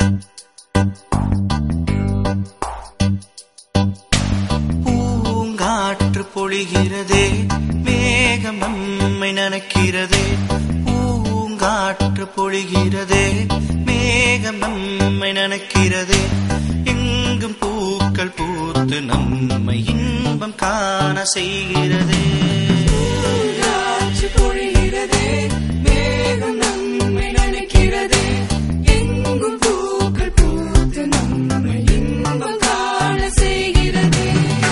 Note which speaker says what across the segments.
Speaker 1: பூங்காற்று பொழிகிறதே மேகம் நம்மை நனைக்கிறதே பூங்காற்று பொழிகிறதே மேகம் நம்மை நனைக்கிறதே எங்கும் பூக்கள் பூத்து நம்மை இன்பம் காண செய்கிறதே
Speaker 2: காற்று பொழிகிறதே மேகம் நம்மை நனைக்கிறதே எங்கும் பூக்கள் பூத்து நம்மை இன்பம் காண செய்கிறதே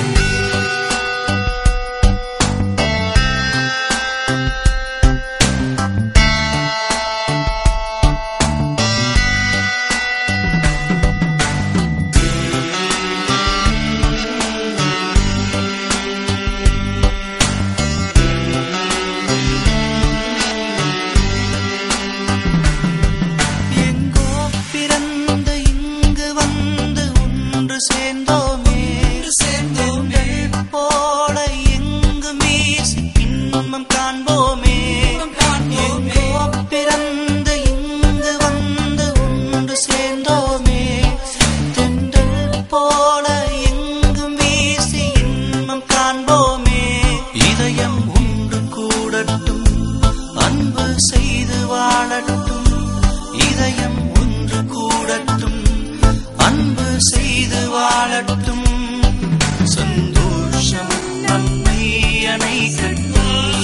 Speaker 1: எங்கோ பிறந்து இங்கு வந்து ஒன்று சேர்ந்தோமே சேர்ந்தோமே போல எங்கும் வீசி இன்பம் காண்போமே எங்கோ பிறந்து இங்கு வந்து ஒன்று சேர்ந்தோமே தென்றல் போல எங்கும் வீசி இன்பம் காண்போமே இதயம் ஒன்று கூடட்டும் அன்பு செய்து வாழட்டும் இதயம் ஒன்று கூடட்டும் அன்பு செய்து வாழட்டும் சந்தோஷம் நம்மை அணைக்கட்டும்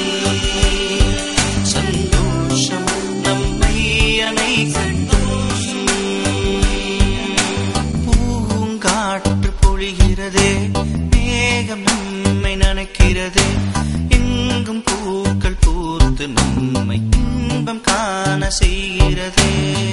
Speaker 1: சந்தோஷம் நம்மை அணைக்கட்டும் பூங்காற்று பொழிகிறதே மேகம் நம்மை நனைக்கிறதே எங்கும் பூக்கள் பூத்து நம்மை இன்பம் காண செய்கிறதே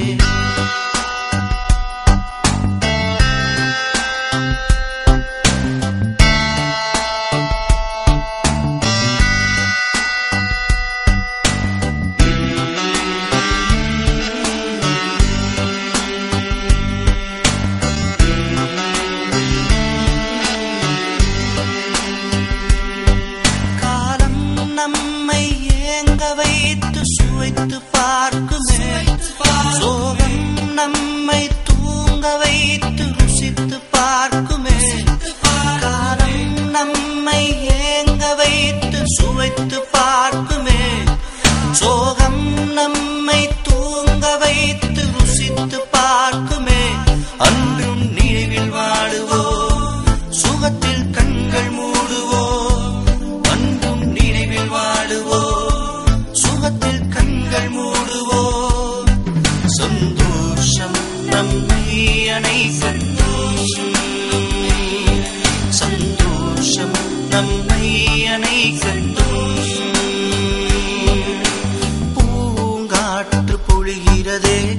Speaker 1: காலம் நம்மை ஏங்க வைத்து சுவைத்து பார்க்குமே சோகம் நம்மை தூங்க வைத்து ருசித்து பார்க்குமே காலம் நம்மை ஏங்க வைத்து சுவைத்து பார்க்குமே சோகம் நம்மை தூங்க வைத்து ருசித்து பார்க்குமே அன்றும் நினைவில் வாடுவோம் சுகத்தில் கண்கள் மூடுவோம் அன்றும் நினைவில் வாடுவோம் சுகத்தில் கண்கள் மூடுவோம் சந்தோஷம் நம்மை அணைக்கட்டும் சந்தோஷம் நம்மை அணைக்கட்டும் பூங்காற்று பொழிகிறதே